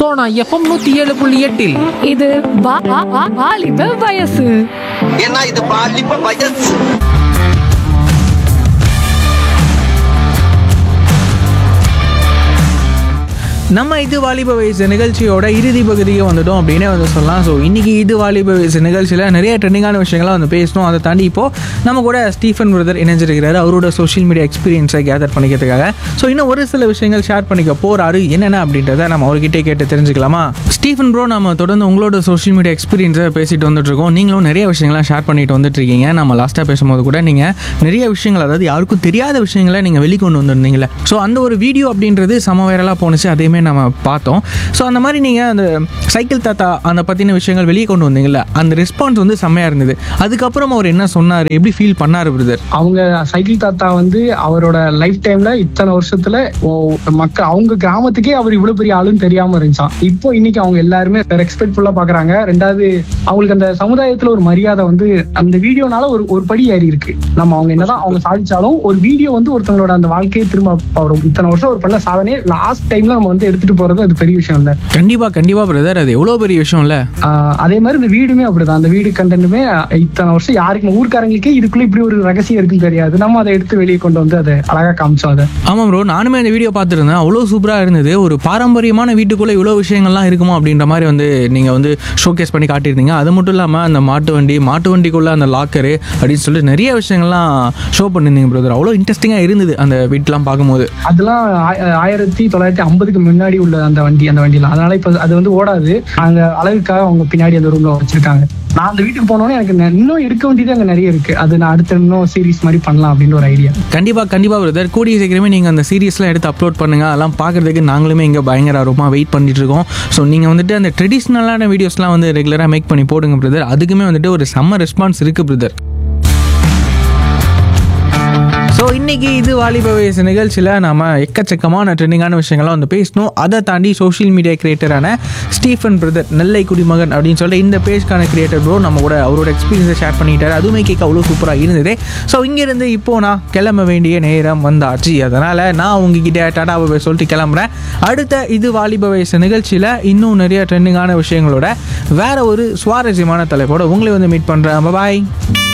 Sona FM நூத்தி ஏழு புள்ளி எட்டில் இது வா- வா- வா- வாலிப வயசு ஏன்னா இது பாலிப்ப வயசு நம்ம இது வாலிப வயசு நிகழ்ச்சியோட இறுதி பகுதிக்கு வந்துட்டோம் அப்படின்னே வந்து சொல்லலாம் ஸோ இன்னைக்கு இது வாலிப வயசு நிகழ்ச்சியில் நிறைய ட்ரெண்டிங்கான விஷயங்கள்லாம் வந்து பேசணும் அதை தாண்டி இப்போ நம்ம கூட ஸ்டீஃபன் பிரதர் இணைஞ்சிருக்கிறாரு அவரோட சோஷியல் மீடியா எக்ஸ்பீரியன்ஸை கேதர் பண்ணிக்கிறதுக்காக ஸோ இன்னும் ஒரு சில விஷயங்கள் ஷேர் பண்ணிக்க போறாரு என்னென்ன அப்படின்றத நம்ம அவர்கிட்டே கேட்டு தெரிஞ்சுக்கலாமா ஸ்டீஃபன் ப்ரோ நம்ம தொடர்ந்து உங்களோட சோஷியல் மீடியா எக்ஸ்பீரியன்ஸை பேசிட்டு வந்துட்டு இருக்கோம் நீங்களும் நிறைய விஷயங்கள்லாம் ஷேர் பண்ணிட்டு வந்துட்டு இருக்கீங்க நம்ம லாஸ்ட்டாக பேசும்போது கூட நீங்கள் நிறைய விஷயங்கள் அதாவது யாருக்கும் தெரியாத விஷயங்களை நீங்கள் வெளிக்கொண்டு வந்திருந்தீங்களே ஸோ அந்த ஒரு வீடியோ அப்படின்றது சம வைரலாக போணுச்சு அதையுமே நம்ம பார்த்தோம் ஸோ அந்த மாதிரி நீங்கள் அந்த சைக்கிள் தாத்தா அந்த பற்றின விஷயங்கள் வெளியே கொண்டு வந்தீங்கல்ல அந்த ரெஸ்பான்ஸ் வந்து செம்மையாக இருந்தது அதுக்கப்புறம் அவர் என்ன சொன்னார் எப்படி ஃபீல் பண்ணார் பிரதர் அவங்க சைக்கிள் தாத்தா வந்து அவரோட லைஃப் டைம்ல இத்தனை வருஷத்துல ஓ- மக்கள் அவங்க கிராமத்துக்கே அவர் இவ்வளவு பெரிய ஆளுன்னு தெரியாம இருந்துச்சான் இப்போ இன்னைக்கு அவங்க எல்லாருமே ரெஸ்பெக்ட்ஃபுல்லா பாக்குறாங்க ரெண்டாவது அவங்களுக்கு அந்த சமுதாயத்துல ஒரு மரியாதை வந்து அந்த வீடியோனால ஒரு ஒரு படி ஏறி இருக்கு நம்ம அவங்க என்னதான் அவங்க சாதிச்சாலும் ஒரு வீடியோ வந்து ஒருத்தவங்களோட அந்த வாழ்க்கையை திரும்ப வரும் இத்தனை வருஷம் ஒரு பண்ண சாதனையே லாஸ்ட் டைம்ல நம்ம வந்து எடுத்துட்டு போறது அது பெரிய விஷயம் இல்ல கண்டிப்பாக கண்டிப்பாக பிரதர் அது எவ்வளோ பெரிய விஷயம் இல்லை ஆஹ் அதே மாதிரி இந்த வீடுமே அப்படிதான் அந்த வீடு கண்டென்ட்டுமே இத்தனை வருஷம் யாருக்கும் ஊர்க்காரங்களுக்கே இதுக்குள்ள இப்படி ஒரு ரகசியம் இருக்குன்னு தெரியாது நம்ம அதை எடுத்து வெளியே கொண்டு வந்து அதை அழகா காமிச்சோம் அதை ஆமாம் ப்ரோ நானுமே அந்த வீடியோ பார்த்துருந்தேன் அவ்வளோ சூப்பராக இருந்தது ஒரு பாரம்பரியமான வீட்டுக்குள்ளே இவ்வளோ விஷயங்கள்லாம் இருக்குமா அப்படின்ற மாதிரி வந்து நீங்கள் வந்து ஷோகேஸ் பண்ணி காட்டியிருந்தீங்க அது மட்டும் இல்லாமல் அந்த மாட்டு வண்டி மாட்டு வண்டிக்குள்ளே அந்த லாக்கரு அப்படின்னு சொல்லிட்டு நிறைய விஷயங்கள்லாம் ஷோ பண்ணியிருந்தீங்க பிரதர் அவ்வளோ இன்ட்ரெஸ்டிங்காக இருந்தது அந்த வீட்டெலாம் பார்க்கும்போது அதெல்லாம் ஆய- ஆயிரத்தி தொள்ளாயிரத்தி ஐம்பதுக்கு முன்னாடி உள்ள அந்த வண்டி அந்த வண்டிலாம் அதனால இப்ப அது வந்து ஓடாது அங்க அழகுக்காக அவங்க பின்னாடி அந்த ரூம்ல வச்சிருக்காங்க நான் அந்த வீட்டுக்கு போனோன்னே எனக்கு நெ- இன்னும் எடுக்க வேண்டியது அங்க நிறைய இருக்கு அது நான் அடுத்த இன்னும் சீரிஸ் மாதிரி பண்ணலாம் அப்படின்னு ஒரு ஐடியா கண்டிப்பாக கண்டிப்பாக பிரதர் கூடிய சீக்கிரமே நீங்கள் அந்த சீரியஸ்லாம் எடுத்து அப்லோட் பண்ணுங்கள் அதெல்லாம் பார்க்குறதுக்கு நாங்களுமே இங்கே பயங்கர ஆர்வமாக வெயிட் பண்ணிட்டு இருக்கோம் ஸோ நீங்கள் வந்துட்டு அந்த ட்ரெடிஷ்னலான வீடியோஸ்லாம் வந்து ரெகுலராக மேக் பண்ணி போடுங்க பிரதர் அதுக்குமே வந்துட்டு ஒரு செம்ம ரெஸ்பான்ஸ் இருக்குது பிரதர் ஸோ இன்னைக்கு இது வாலிப வயசு நிகழ்ச்சியில் நாம எக்கச்சக்கமான ட்ரெண்டிங்கான விஷயங்கள்லாம் வந்து பேசணும் அதை தாண்டி சோஷியல் மீடியா கிரியேட்டரான ஸ்டீஃபன் பிரதர் நெல்லை குடிமகன் அப்படின்னு சொல்லிட்டு இந்த பேஜ்க்கான கிரியேட்டர் ப்ரோ நம்ம கூட அவரோட எக்ஸ்பீரியன்ஸை ஷேர் பண்ணிட்டாரு அதுவுமே கேட்க அவ்வளோ சூப்பராக இருந்தது ஸோ இங்கேருந்து இப்போ நான் கிளம்ப வேண்டிய நேரம் வந்தாச்சு அதனால் நான் உங்ககிட்ட டாடா பாய் சொல்லிட்டு கிளம்புறேன் அடுத்த இது வாலிப வயசு நிகழ்ச்சியில் இன்னும் நிறைய ட்ரெண்டிங்கான விஷயங்களோட வேற ஒரு சுவாரஸ்யமான தலைப்போட உங்களை வந்து மீட் பண்ணுறேன் பாய்